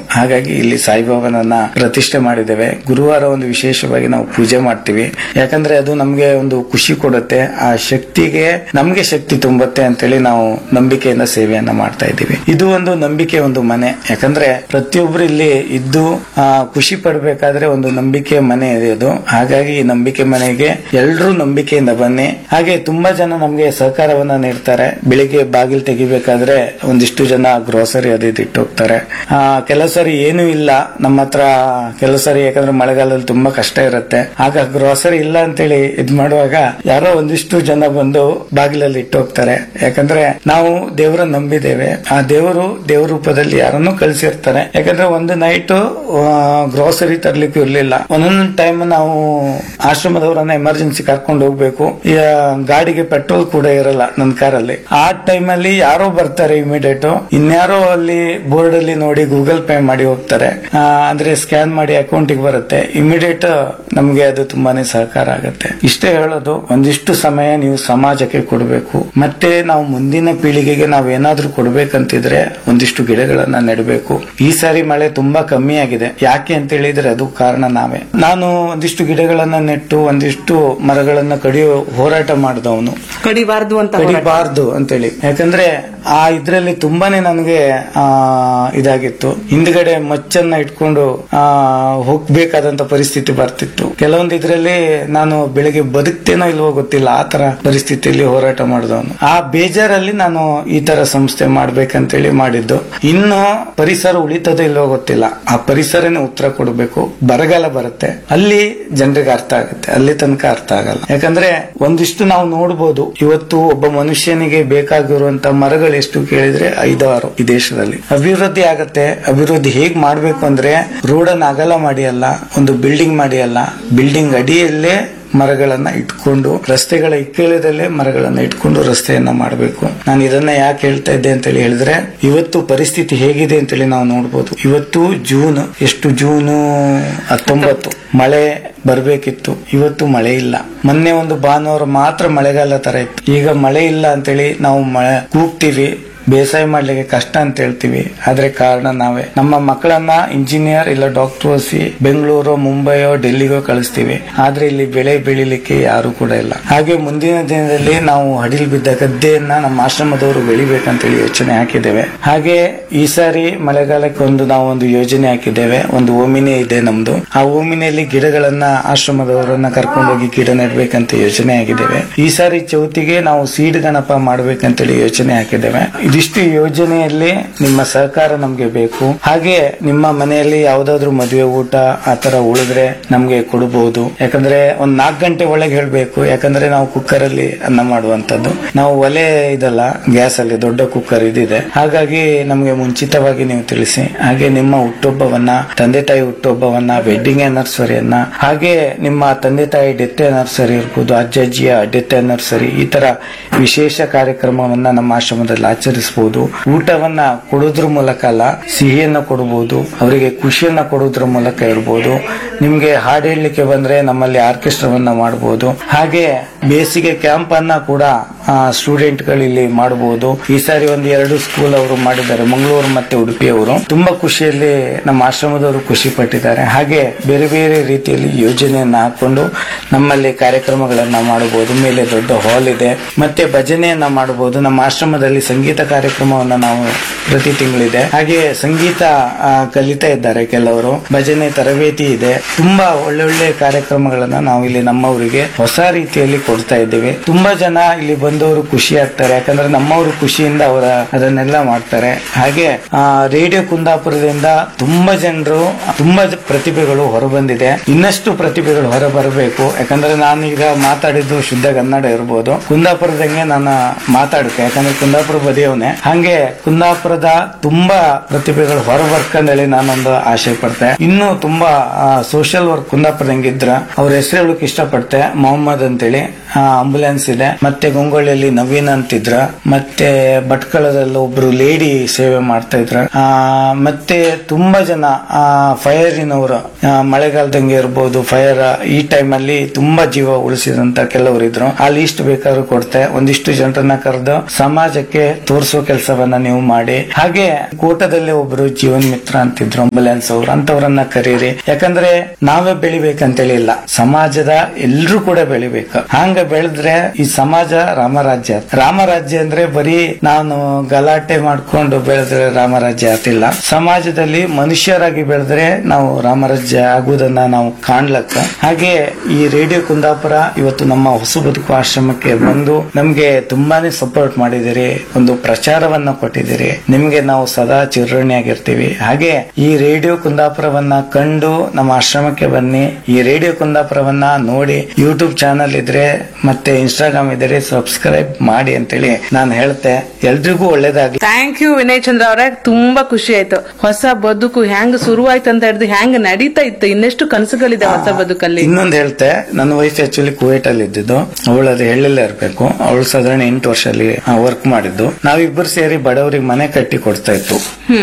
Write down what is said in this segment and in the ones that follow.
ಹಾಗಾಗಿ ಇಲ್ಲಿ ಸಾಯಿಬಾಬಾನನ್ನ ಪ್ರತಿಷ್ಠೆ ಮಾಡಿದ್ದೇವೆ ಗುರುವಾರ ಒಂದು ವಿಶೇಷವಾಗಿ ನಾವು ಪೂಜೆ ಮಾಡ್ತೀವಿ ಯಾಕಂದ್ರೆ ಅದು ನಮ್ಗೆ ಒಂದು ಖುಷಿ ಕೊಡುತ್ತೆ ಆ ಶಕ್ತಿಗೆ ನಮ್ಗೆ ಶಕ್ತಿ ತುಂಬುತ್ತೆ ಅಂತೇಳಿ ನಾವು ನಂಬಿಕೆಯಿಂದ ಸೇವೆಯನ್ನ ಮಾಡ್ತಾ ಇದ್ದೀವಿ ಇದು ಒಂದು ನಂಬಿಕೆ ಒಂದು ಮನೆ ಯಾಕಂದ್ರೆ ಪ್ರತಿಯೊಬ್ರು ಇಲ್ಲಿ ಇದ್ದು ಆ, ಖುಷಿ ಪಡ್ಬೇಕಾದ್ರೆ ಒಂದು ನಂಬಿಕೆ ಮನೆ ಇದೆ ಅದು ಹಾಗಾಗಿ ಈ ನಂಬಿಕೆ ಮನೆಗೆ ಎಲ್ಲರೂ ನಂಬಿಕೆಯಿಂದ ಬನ್ನಿ ಹಾಗೆ ತುಂಬಾ ಜನ ನಮ್ಗೆ ಸಹಕಾರವನ್ನ ನೀಡ್ತಾರೆ ಬೆಳಿಗ್ಗೆ ಬಾಗಿಲು ತೆಗಿಬೇಕಾದ್ರೆ ಒಂದಿಷ್ಟು ಜನ ಗ್ರೋಸರಿ ಅದು ಇದು ಇಟ್ಟು ಹೋಗ್ತಾರೆ ಆ, ಕೆಲವು ಸರಿ ಏನೂ ಇಲ್ಲ ನಮ್ಮ ಹತ್ರ ಕೆಲವು ಸರಿ ಯಾಕಂದ್ರೆ ಮಳೆಗಾಲದಲ್ಲಿ ತುಂಬಾ ಕಷ್ಟ ಇರುತ್ತೆ ಆಗ ಗ್ರೋಸರಿ ಇಲ್ಲ ಅಂತೇಳಿ ಇದ್ ಮಾಡುವಾಗ ಯಾರೋ ಒಂದಿಷ್ಟು ಜನ ಬಂದು ಬಾಗಿಲಲ್ಲಿ ಇಟ್ಟು ಹೋಗ್ತಾರೆ ಯಾಕಂದ್ರೆ ನಾವು ದೇವರ ನಂಬಿದ್ದೇವೆ ಆ ದೇವರು ದೇವ್ರ ರೂಪದಲ್ಲಿ ಯಾರನ್ನೂ ಕಳಿಸಿರ್ತಾರೆ ಯಾಕಂದ್ರೆ ಒಂದು ನೈಟ್ ಗ್ರೋಸರಿ ತರ್ಲಿಕ್ಕೂ ಇರ್ಲಿಲ್ಲ ಒಂದೊಂದು ಟೈಮ್ ನಾವು ಆಶ್ರಮದವರನ್ನ ಎಮರ್ಜೆನ್ಸಿ ಕರ್ಕೊಂಡು ಹೋಗ್ಬೇಕು ಈ, ಆ, ಗಾಡಿಗೆ ಪೆಟ್ರೋಲ್ ಕೂಡ ಇರಲ್ಲ ನನ್ನ ಕಾರಲ್ಲಿ ಆ ಟೈಮ್ ಅಲ್ಲಿ ಯಾರೋ ಬರ್ತಾರೆ ಇಮಿಡಿಯೇಟ್ ಇನ್ಯಾರೋ ಅಲ್ಲಿ ಬೋರ್ಡ್ ಅಲ್ಲಿ ನೋಡಿ ಗೂಗಲ್ ಪೇ ಮಾಡಿ ಹೋಗ್ತಾರೆ ಆ, ಅಂದ್ರೆ ಸ್ಕ್ಯಾನ್ ಮಾಡಿ ಅಕೌಂಟಿಗೆ ಬರುತ್ತೆ ಇಮಿಡಿಯೇಟ್ ನಮ್ಗೆ ಅದು ತುಂಬಾನೇ ಸಹಕಾರ ಆಗುತ್ತೆ ಇಷ್ಟೇ ಹೇಳೋದು ಒಂದಿಷ್ಟು ಸಮಯ ನೀವು ಸಮಾಜಕ್ಕೆ ಕೊಡಬೇಕು ಮತ್ತೆ ನಾವು ಮುಂದಿನ ಪೀಳಿಗೆಗೆ ನಾವು ಏನಾದ್ರೂ ಕೊಡ್ಬೇಕಂತಿದ್ರೆ ಒಂದಿಷ್ಟು ಗಿಡಗಳನ್ನ ನೆಡಬೇಕು ಈ ಸಾರಿ ಮಳೆ ತುಂಬಾ ಕಮ್ಮಿ ಆಗಿದೆ ಯಾಕೆ ಅಂತ ಹೇಳಿದ್ರೆ ಅದು ಕಾರಣ ನಾವೇ ನಾನು ಒಂದಿಷ್ಟು ಗಿಡಗಳನ್ನ ನೆಟ್ಟು ಒಂದಿಷ್ಟು ಮರಗಳನ್ನ ಕಡಿಯೋ ಹೋರಾಟ ಮಾಡಿದವನು ಕಡಿಬಾರ್ದು ಅಂತ ಹೋರಾಟ. ಕಡಿಬಾರ್ದು ಅಂತೇಳಿ ಯಾಕಂದ್ರೆ ಆ ಇದ್ರಲ್ಲಿ ತುಂಬಾನೇ ನನಗೆ ಆ ಇದಾಗಿತ್ತು ಹಿಂದ್ಗಡೆ ಮಚ್ಚನ್ನ ಇಟ್ಕೊಂಡು ಆ ಹೋಗ್ಬೇಕಾದಂತ ಪರಿಸ್ಥಿತಿ ಬರ್ತಿತ್ತು ಕೆಲವೊಂದು ಇದ್ರಲ್ಲಿ ನಾನು ಬೆಳಿಗ್ಗೆ ಬದುಕ್ತೇನೋ ಇಲ್ವೋ ಗೊತ್ತಿಲ್ಲ ಆ ತರ ಪರಿಸ್ಥಿತಿಯಲ್ಲಿ ಹೋರಾಟ ಮಾಡಿದವನು ಆ ಬೇಜಾರಲ್ಲಿ ನಾನು ಈ ತರ ಸಂಸ್ಥೆ ಮಾಡ್ಬೇಕಂತೇಳಿ ಮಾಡಿದ್ದು ಇನ್ನು ಪರಿಸರ ಉಳಿತದೋ ಇಲ್ವೋ ಗೊತ್ತಿಲ್ಲ ಆ ಪರಿಸರನೇ ಉತ್ತರ ಕೊಡಬೇಕು ಬರಗಾಲ ಬರುತ್ತೆ ಅಲ್ಲಿ ಜನರಿಗೆ ಅರ್ಥ ಆಗುತ್ತೆ ಅಲ್ಲಿ ತನಕ ಅರ್ಥ ಆಗಲ್ಲ ಯಾಕಂದ್ರೆ ಒಂದಿಷ್ಟು ನಾವು ನೋಡ್ಬೋದು ಇವತ್ತು ಒಬ್ಬ ಮನುಷ್ಯನಿಗೆ ಬೇಕಾಗಿರುವಂತ ಮರಗಳು ಎಷ್ಟು ಕೇಳಿದ್ರೆ ಐದಾರು ಈ ದೇಶದಲ್ಲಿ ಅಭಿವೃದ್ಧಿ ಆಗತ್ತೆ ಅಭಿವೃದ್ಧಿ ಹೇಗ್ ಮಾಡ್ಬೇಕು ಅಂದ್ರೆ ರೋಡನ್ನ ಅಗಲ ಮಾಡಿ ಅಲ್ಲ ಒಂದು ಬಿಲ್ಡಿಂಗ್ ಮಾಡಿ ಅಲ್ಲ ಬಿಲ್ಡಿಂಗ್ ಅಡಿಯಲ್ಲೇ ಮರಗಳನ್ನ ಇಟ್ಕೊಂಡು ರಸ್ತೆಗಳ ಇಕ್ಕೆಲದಲ್ಲೇ ಮರಗಳನ್ನ ಇಟ್ಕೊಂಡು ರಸ್ತೆಯನ್ನ ಮಾಡಬೇಕು ನಾನು ಇದನ್ನ ಯಾಕೆ ಹೇಳ್ತಾ ಇದ್ದೆ ಅಂತೇಳಿ ಹೇಳಿದ್ರೆ ಇವತ್ತು ಪರಿಸ್ಥಿತಿ ಹೇಗಿದೆ ಅಂತೇಳಿ ನಾವು ನೋಡ್ಬೋದು ಇವತ್ತು ಜೂನ್ ಎಷ್ಟು ಜೂನು ಹತ್ತೊಂಬತ್ತು ಮಳೆ ಬರ್ಬೇಕಿತ್ತು ಇವತ್ತು ಮಳೆ ಇಲ್ಲ ಮೊನ್ನೆ ಒಂದು ಭಾನುವಾರ ಮಾತ್ರ ಮಳೆಗಾಲ ತರ ಇತ್ತು ಈಗ ಮಳೆ ಇಲ್ಲ ಅಂತೇಳಿ ನಾವು ಮಳೆ ಕೂಗ್ತೀವಿ ಬೇಸಾಯ ಮಾಡ್ಲಿಕ್ಕೆ ಕಷ್ಟ ಅಂತ ಹೇಳ್ತೀವಿ ಆದ್ರೆ ಕಾರಣ ನಾವೇ ನಮ್ಮ ಮಕ್ಕಳನ್ನ ಇಂಜಿನಿಯರ್ ಇಲ್ಲ ಡಾಕ್ಟರ್ ಓದಿಸಿ ಬೆಂಗಳೂರು ಮುಂಬೈಯೋ ಡೆಲ್ಲಿಗೋ ಕಳಿಸ್ತೀವಿ ಆದ್ರೆ ಇಲ್ಲಿ ಬೆಳೆ ಬೆಳಿಲಿಕ್ಕೆ ಯಾರು ಕೂಡ ಇಲ್ಲ ಹಾಗೆ ಮುಂದಿನ ದಿನದಲ್ಲಿ ನಾವು ಹಡಿಲ್ ಬಿದ್ದ ಗದ್ದೆಯನ್ನ ನಮ್ಮ ಆಶ್ರಮದವರು ಬೆಳಿಬೇಕಂತೇಳಿ ಯೋಚನೆ ಹಾಕಿದ್ದೇವೆ ಹಾಗೆ ಈ ಸಾರಿ ಮಳೆಗಾಲಕ್ಕೆ ಒಂದು ನಾವು ಒಂದು ಯೋಜನೆ ಹಾಕಿದ್ದೇವೆ ಒಂದು ಓಮಿನಿ ಇದೆ ನಮ್ದು ಆ ಓಮಿನಿಯಲ್ಲಿ ಗಿಡಗಳನ್ನ ಆಶ್ರಮದವರನ್ನ ಕರ್ಕೊಂಡೋಗಿ ಗಿಡ ನೆಡ್ಬೇಕಂತ ಯೋಚನೆ ಆಗಿದ್ದೇವೆ ಈ ಸಾರಿ ಚೌತಿಗೆ ನಾವು ಸೀಡ್ ಗಣಪ ಮಾಡ್ಬೇಕಂತೇಳಿ ಯೋಚನೆ ಹಾಕಿದ್ದೇವೆ ಇದಿಷ್ಟು ಯೋಜನೆಯಲ್ಲಿ ನಿಮ್ಮ ಸಹಕಾರ ನಮ್ಗೆ ಬೇಕು ಹಾಗೆ ನಿಮ್ಮ ಮನೆಯಲ್ಲಿ ಯಾವ್ದಾದ್ರು ಮದುವೆ ಊಟ ಆತರ ಉಳಿದ್ರೆ ನಮ್ಗೆ ಕೊಡಬಹುದು ಯಾಕಂದ್ರೆ ಒಂದ್ ನಾಲ್ಕು ಗಂಟೆ ಒಳಗೆ ಹೇಳ್ಬೇಕು ಯಾಕಂದ್ರೆ ನಾವು ಕುಕ್ಕರ್ ಅಲ್ಲಿ ಅನ್ನ ಮಾಡುವಂತದ್ದು ನಾವು ಒಲೆ ಇದಲ್ಲ ಗ್ಯಾಸ್ ಅಲ್ಲಿ ದೊಡ್ಡ ಕುಕ್ಕರ್ ಇದಿದೆ ಹಾಗಾಗಿ ನಮ್ಗೆ ಮುಂಚಿತವಾಗಿ ನೀವು ತಿಳಿಸಿ ಹಾಗೆ ನಿಮ್ಮ ಹುಟ್ಟುಹಬ್ಬವನ್ನ ತಂದೆ ತಾಯಿ ಹುಟ್ಟುಹಬ್ಬವನ್ನ ವೆಡ್ಡಿಂಗ್ ಆನಿವರ್ಸರಿಯನ್ನ ಹಾಗೆ ನಿಮ್ಮ ತಂದೆ ತಾಯಿ ಡೆತ್ ಆನಿವರ್ಸರಿ ಇರ್ಬೋದು ಅಜ್ಜ ಅಜ್ಜಿಯ ಡೆತ್ ಆನಿವರ್ಸರಿ ಈ ತರ ವಿಶೇಷ ಕಾರ್ಯಕ್ರಮವನ್ನ ನಮ್ಮ ಆಶ್ರಮದಲ್ಲಿ ಆಚರಿಸಬಹುದು ಊಟವನ್ನ ಕೊಡೋದ್ರ ಮೂಲಕ ಅಲ್ಲ ಸಿಹಿಯನ್ನ ಕೊಡಬಹುದು ಅವರಿಗೆ ಖುಷಿಯನ್ನ ಕೊಡೋದ್ರ ಮೂಲಕ ಇರಬಹುದು ನಿಮ್ಗೆ ಹಾಡು ಹೇಳಲಿಕ್ಕೆ ಬಂದ್ರೆ ನಮ್ಮಲ್ಲಿ ಆರ್ಕೆಸ್ಟ್ರಾವನ್ನ ಮಾಡಬಹುದು ಹಾಗೆ ಬೇಸಿಗೆ ಕ್ಯಾಂಪ್ ಅನ್ನ ಕೂಡ ಸ್ಟೂಡೆಂಟ್ ಗಳು ಇಲ್ಲಿ ಮಾಡಬಹುದು ಈ ಸಾರಿ ಒಂದು ಎರಡು ಸ್ಕೂಲ್ ಅವರು ಮಾಡಿದ್ದಾರೆ ಮಂಗಳೂರು ಮತ್ತೆ ಉಡುಪಿಯವರು ತುಂಬಾ ಖುಷಿಯಲ್ಲಿ ನಮ್ಮ ಆಶ್ರಮದವರು ಖುಷಿ ಪಟ್ಟಿದ್ದಾರೆ ಹಾಗೆ ಬೇರೆ ಬೇರೆ ರೀತಿಯಲ್ಲಿ ಯೋಜನೆಯನ್ನ ಹಾಕೊಂಡು ನಮ್ಮಲ್ಲಿ ಕಾರ್ಯಕ್ರಮಗಳನ್ನ ಮಾಡಬಹುದು ಮೇಲೆ ದೊಡ್ಡ ಹಾಲ್ ಇದೆ ಮತ್ತೆ ಭಜನೆಯನ್ನ ಮಾಡಬಹುದು ನಮ್ಮ ಆಶ್ರಮದಲ್ಲಿ ಸಂಗೀತ ಕಾರ್ಯಕ್ರಮವನ್ನ ನಾವು ಪ್ರತಿ ತಿಂಗಳಿದೆ ಹಾಗೆ ಸಂಗೀತ ಆ, ಕಲಿತಾ ಇದ್ದಾರೆ ಕೆಲವರು ಭಜನೆ ತರಬೇತಿ ಇದೆ ತುಂಬಾ ಒಳ್ಳೊಳ್ಳೆ ಕಾರ್ಯಕ್ರಮಗಳನ್ನ ನಾವು ಇಲ್ಲಿ ನಮ್ಮವರಿಗೆ ಹೊಸ ರೀತಿಯಲ್ಲಿ ಕೊಡ್ತಾ ಇದ್ದೇವೆ ತುಂಬಾ ಜನ ಇಲ್ಲಿ ಬಂದವರು ಖುಷಿ ಆಗ್ತಾರೆ ಯಾಕಂದ್ರೆ ನಮ್ಮವರು ಖುಷಿಯಿಂದ ಅವರ ಅದನ್ನೆಲ್ಲ ಮಾಡ್ತಾರೆ ಹಾಗೆ ಆ, ರೇಡಿಯೋ ಕುಂದಾಪುರದಿಂದ ತುಂಬಾ ಜನರು ತುಂಬಾ ಜ- ಪ್ರತಿಭೆಗಳು ಹೊರಬಂದಿದೆ ಇನ್ನಷ್ಟು ಪ್ರತಿಭೆಗಳು ಹೊರ ಬರಬೇಕು ಯಾಕಂದ್ರೆ ನಾನು ಈಗ ಮಾತಾಡಿದ್ದು ಶುದ್ಧ ಕನ್ನಡ ಇರ್ಬೋದು ಕುಂದಾಪುರದಂಗೆ ನಾನು ಮಾತಾಡ್ತೆ ಯಾಕಂದ್ರೆ ಕುಂದಾಪುರ ಬದಿಯವನೇ ಹಂಗೆ ಕುಂದಾಪುರದ ತುಂಬಾ ಪ್ರತಿಭೆಗಳು ಹೊರ ಬರ್ಕಂದೇಳಿ ನಾನೊಂದು ಆಶೆ ಪಡ್ತೆ ಇನ್ನು ತುಂಬಾ ಸೋಷಿಯಲ್ ಸೋಷಿಯಲ್ ವರ್ಕ್ ಕುಂದಾಪುರದಂಗಿದ್ರ ಅವ್ರ ಹೆಸರು ಹೇಳಕ್ ಇಷ್ಟಪಡ್ತೆ ಮೊಹಮ್ಮದ್ ಅಂತೇಳಿ ಆಂಬುಲೆನ್ಸ್ ಇದೆ ಮತ್ತೆ ಗಂಗೊಳ್ಳಿಯಲ್ಲಿ ನವೀನ್ ಅಂತಿದ್ರ ಮತ್ತೆ ಭಟ್ಕಳದಲ್ಲಿ ಒಬ್ರು ಲೇಡಿ ಸೇವೆ ಮಾಡ್ತಾ ಇದ್ರ ಆ, ಮತ್ತೆ ತುಂಬಾ ಜನ ಫೈರಿನವರು ಮಳೆಗಾಲದಂಗೆ ಇರ್ಬೋದು ಫೈರ್ ಈ ಟೈಮ್ ಅಲ್ಲಿ ತುಂಬಾ ಜೀವ ಉಳಿಸಿದಂತ ಕೆಲವರು ಇದ್ರು ಆ ಲೀಸ್ಟ್ ಬೇಕಾದ್ರೂ ಕೊಡ್ತೆ ಒಂದಿಷ್ಟು ಜನರನ್ನ ಕರೆದು ಸಮಾಜಕ್ಕೆ ತೋರಿಸೋ ಕೆಲಸವನ್ನ ನೀವು ಮಾಡಿ ಹಾಗೆ ಕೂಟದಲ್ಲಿ ಒಬ್ರು ಜೀವನ್ ಮಿತ್ರ ಅಂತಿದ್ರು ಆಂಬುಲೆನ್ಸ್ ಅವರು ಅಂತವರನ್ನ ಕರೀರಿ ಯಾಕಂದ್ರೆ ನಾವೇ ಬೆಳಿಬೇಕಂತೇಳಿ ಇಲ್ಲ ಸಮಾಜದ ಎಲ್ರೂ ಕೂಡ ಬೆಳಿಬೇಕು ಹಂಗ ಬೆಳೆದ್ರೆ ಈ ಸಮಾಜ ರಾಮರಾಜ್ಯ ಆತ್. ರಾಮರಾಜ್ಯ ಅಂದ್ರೆ ಬರೀ ನಾನು ಗಲಾಟೆ ಮಾಡ್ಕೊಂಡು ಬೆಳೆದ್ರೆ ರಾಮರಾಜ್ಯ ಆತಿಲ್ಲ ಸಮಾಜದಲ್ಲಿ ಮನುಷ್ಯರಾಗಿ ಬೆಳೆದ್ರೆ ನಾವು ರಾಮರಾಜ್ಯ ಆಗುವುದನ್ನ ನಾವು ಕಾಣ್ಲಕ್ಕ ಹಾಗೆ ಈ ರೇಡಿಯೋ ಕುಂದಾಪುರ ಇವತ್ತು ನಮ್ಮ ಹೊಸ ಬದುಕು ಆಶ್ರಮಕ್ಕೆ ಬಂದು ನಮ್ಗೆ ತುಂಬಾನೇ ಸಪೋರ್ಟ್ ಮಾಡಿದಿರಿ ಒಂದು ಪ್ರಚಾರವನ್ನ ಕೊಟ್ಟಿದ್ದೀರಿ ನಿಮ್ಗೆ ನಾವು ಸದಾ ಚಿರಋಣಿಯಾಗಿರ್ತೀವಿ ಹಾಗೆ ಈ ರೇಡಿಯೋ ಕುಂದಾಪುರವನ್ನ ಕಂಡು ನಮ್ಮ ಆಶ್ರಮಕ್ಕೆ ಬನ್ನಿ ಈ ರೇಡಿಯೋ ಕುಂದಾಪುರವನ್ನ ನೋಡಿ ಯೂಟ್ಯೂಬ್ ಚಾನಲ್ ಇದ್ರೆ ಮತ್ತೆ ಇನ್ಸ್ಟಾಗ್ರಾಮ್ ಇದ್ರೆ ಸಬ್ಸ್ಕ್ರೈಬ್ ಮಾಡಿ ಅಂತೇಳಿ ನಾನು ಹೇಳ್ತೆ ಎಲ್ರಿಗೂ ಒಳ್ಳೇದಾಗ್ಲಿ ಥ್ಯಾಂಕ್ ಯು ವಿನಯ್ ಚಂದ್ರ ಅವರೇ ತುಂಬಾ ಖುಷಿ ಆಯ್ತು ಹೊಸ ಬದುಕು ಹೆಂಗ್ ಶುರುವಾಯ್ತು ಅಂತ ಹಿಡಿದು ಹೆಂಗ್ ನಡೀತಾ ಇತ್ತು ಇನ್ನೆಷ್ಟು ಕನಸುಗಳಿದೆ ಹೊಸ ಬದುಕಲ್ಲಿ ಇನ್ನೊಂದು ಹೇಳ್ತೆ ನನ್ನ ವೈಫ್ ಆಕ್ಚುಲಿ ಕುವೈಟ್ ಅಲ್ಲಿ ಇದ್ದಿದ್ದು ಅವಳು ಅದು ಹೇಳಲೇ ಇರ್ಬೇಕು ಅವಳು ಸಾಧಾರಣ ಎಂಟು ವರ್ಷ ಅಲ್ಲಿ ವರ್ಕ್ ಮಾಡಿದ್ದು ನಾವಿಬ್ಬರು ಸೇರಿ ಬಡವರಿಗೆ ಮನೆ ಕಟ್ಟಿ ಕೊಡ್ತಾ ಇತ್ತು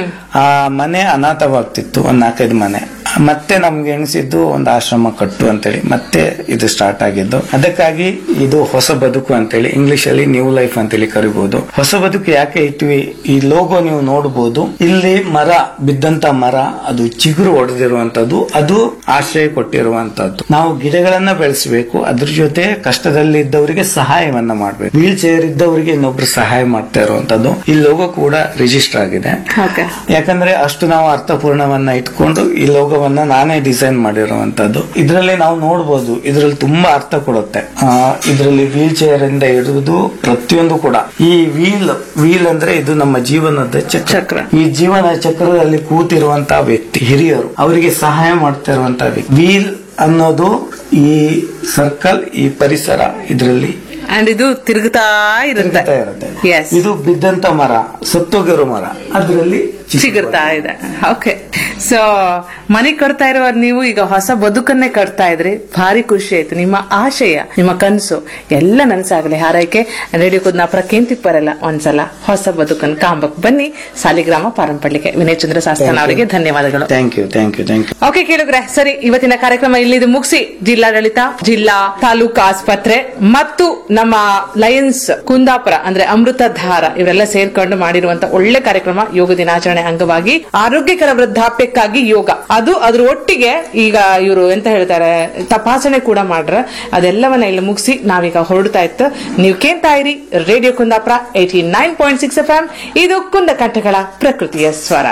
ಆ ಮನೆ ಅನಾಥವಾಗ್ತಿತ್ತು ಒಂದ್ ನಾಲ್ಕೈದು ಮನೆ ಮತ್ತೆ ನಮ್ಗೆ ಎಣಿಸಿದ್ದು ಒಂದು ಆಶ್ರಮ ಕಟ್ಟು ಅಂತೇಳಿ ಮತ್ತೆ ಇದು ಸ್ಟಾರ್ಟ್ ಆಗಿದ್ದು ಅದಕ್ಕಾಗಿ ಇದು ಹೊಸ ಬದುಕು ಅಂತೇಳಿ ಇಂಗ್ಲಿಷ್ ಅಲ್ಲಿ ನ್ಯೂ ಲೈಫ್ ಅಂತೇಳಿ ಕರಿಬಹುದು ಹೊಸ ಬದುಕು ಯಾಕೆ ಇಟ್ವಿ ಈ ಲೋಗೋ ನೀವು ನೋಡಬಹುದು ಇಲ್ಲಿ ಮರ ಬಿದ್ದಂತ ಮರ ಅದು ಚಿಗುರು ಹೊಡೆದಿರುವಂತದ್ದು ಅದು ಆಶ್ರಯ ಕೊಟ್ಟಿರುವಂತದ್ದು ನಾವು ಗಿಡಗಳನ್ನ ಬೆಳೆಸಬೇಕು ಅದ್ರ ಜೊತೆ ಕಷ್ಟದಲ್ಲಿ ಇದ್ದವರಿಗೆ ಸಹಾಯವನ್ನ ಮಾಡಬೇಕು ವೀಲ್ ಚೇರ್ ಇದ್ದವರಿಗೆ ಇನ್ನೊಬ್ರು ಸಹಾಯ ಮಾಡ್ತಾ ಇರುವಂತದ್ದು ಈ ಲೋಗೋ ಕೂಡ ರಿಜಿಸ್ಟರ್ ಆಗಿದೆ ಓಕೆ ಯಾಕಂದ್ರೆ ಅಷ್ಟು ನಾವು ಅರ್ಥಪೂರ್ಣವನ್ನ ಇಟ್ಕೊಂಡು ಈ ಲೋಗವನ್ನ ನಾನೇ ಡಿಸೈನ್ ಮಾಡಿರುವಂತದ್ದು ಇದರಲ್ಲಿ ನಾವು ನೋಡಬಹುದು ಇದರಲ್ಲಿ ತುಂಬಾ ಅರ್ಥ ಕೊಡುತ್ತೆ ಆ, ಇದರಲ್ಲಿ ವೀಲ್ ಚೇರ್ ಇಂದ ಹಿಡಿದು ಪ್ರತಿಯೊಂದು ಕೂಡ ಈ ವೀಲ್ ವೀಲ್ ಅಂದ್ರೆ ಇದು ನಮ್ಮ ಜೀವನದ ಚಕ್ರ ಚಕ್ರ. ಈ ಜೀವನ ಚಕ್ರದಲ್ಲಿ ಕೂತಿರುವಂತಹ ವ್ಯಕ್ತಿ ಹಿರಿಯರು ಅವರಿಗೆ ಸಹಾಯ ಮಾಡ್ತಾ ಇರುವಂತಹ ವ್ಯಕ್ತಿ ವೀಲ್ ಅನ್ನೋದು ಈ ಸರ್ಕಲ್ ಈ ಪರಿಸರ ಇದರಲ್ಲಿ ಅಂಡ್ ಇದು ತಿರುಗುತ್ತಾ ಇರುತ್ತೆ ತಿರುಗ್ತಾ ಇರುತ್ತೆ ಎಸ್ ಇದು ಬಿದ್ದಂತ ಮರ ಸತ್ತೋಗಿರೋ ಮರ ಅದರಲ್ಲಿ ಸಿಗುತ್ತಾ ಇದೆ ಓಕೆ ಸೊ ಮನೆ ಕಟ್ತಾ ಇರುವ ನೀವು ಈಗ ಹೊಸ ಬದುಕನ್ನೇ ಕಟ್ತಾ ಇದ್ರಿ ಭಾರಿ ಖುಷಿ ಆಯ್ತು ನಿಮ್ಮ ಆಶಯ ನಿಮ್ಮ ಕನಸು ಎಲ್ಲ ನನ್ಸಾಗಲಿ ಹಾರೈಕೆ ರೇಡಿಯೋ ಕುದ್ನಾಪುರ ಕೇಂತಿಪ್ಪರಲ್ಲ ಒಂದ್ಸಲ ಹೊಸ ಬದುಕನ್ನು ಕಾಂಬಕ್ ಬನ್ನಿ ಸಾಲಿಗ್ರಾಮ ಪಾರಂಪಳ್ಳಿಗೆ ವಿನಯ್ ಚಂದ್ರ ಶಾಸ್ತ್ರನ್ ಅವರಿಗೆ ಧನ್ಯವಾದಗಳು thank you thank you thank you okay ಕೇಳಿದ್ರೆ ಸರಿ ಇವತ್ತಿನ ಕಾರ್ಯಕ್ರಮ ಇಲ್ಲಿದು ಮುಗಿಸಿ ಜಿಲ್ಲಾಡಳಿತ ಜಿಲ್ಲಾ ತಾಲೂಕು ಆಸ್ಪತ್ರೆ ಮತ್ತು ನಮ್ಮ ಲಯನ್ಸ್ ಕುಂದಾಪುರ ಅಂದ್ರೆ ಅಮೃತಧಾರ ಇವರೆಲ್ಲ ಸೇರ್ಕೊಂಡು ಮಾಡಿರುವಂತ ಒಳ್ಳೆ ಕಾರ್ಯಕ್ರಮ ಯೋಗ ದಿನಾಚರಣೆ ಅಂಗವಾಗಿ ಆರೋಗ್ಯಕರ ವೃದ್ಧಾಪ್ಯಕ್ಕಾಗಿ ಯೋಗ ಅದು ಅದ್ರ ಒಟ್ಟಿಗೆ ಈಗ ಇವರು ಎಂತ ಹೇಳ್ತಾರೆ ತಪಾಸಣೆ ಕೂಡ ಮಾಡ್ರ ಅದೆಲ್ಲವನ್ನ ಇಲ್ಲಿ ಮುಗಿಸಿ ನಾವೀಗ ಹೊರಡ್ತಾ ಇತ್ತು ನೀವು ಕೇಳ್ತಾ ಇರಿ radio Kundapura eighty nine point six F ಇದು ಕುಂದ ಕಂಠಗಳ ಪ್ರಕೃತಿಯ ಸ್ವರ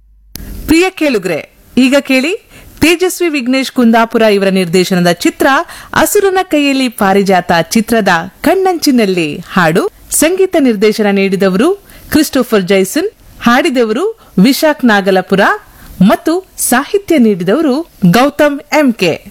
ಪ್ರಿಯ ಕೇಳುಗ್ರೆ ಈಗ ಕೇಳಿ ತೇಜಸ್ವಿ ವಿಘ್ನೇಶ್ ಕುಂದಾಪುರ ಇವರ ನಿರ್ದೇಶನದ ಚಿತ್ರ ಅಸುರನ ಕೈಯಲ್ಲಿ ಪಾರಿಜಾತ ಚಿತ್ರದ ಕಣ್ಣಂಚಿನಲ್ಲಿ ಹಾಡು ಸಂಗೀತ ನಿರ್ದೇಶನ ನೀಡಿದವರು ಕ್ರಿಸ್ಟೋಫರ್ ಜೈಸನ್ ಹಾಡಿದವರು ವಿಶಾಖ್ ನಾಗಲಪುರ ಮತ್ತು ಸಾಹಿತ್ಯ ನೀಡಿದವರು ಗೌತಮ್ ಎಂಕೆ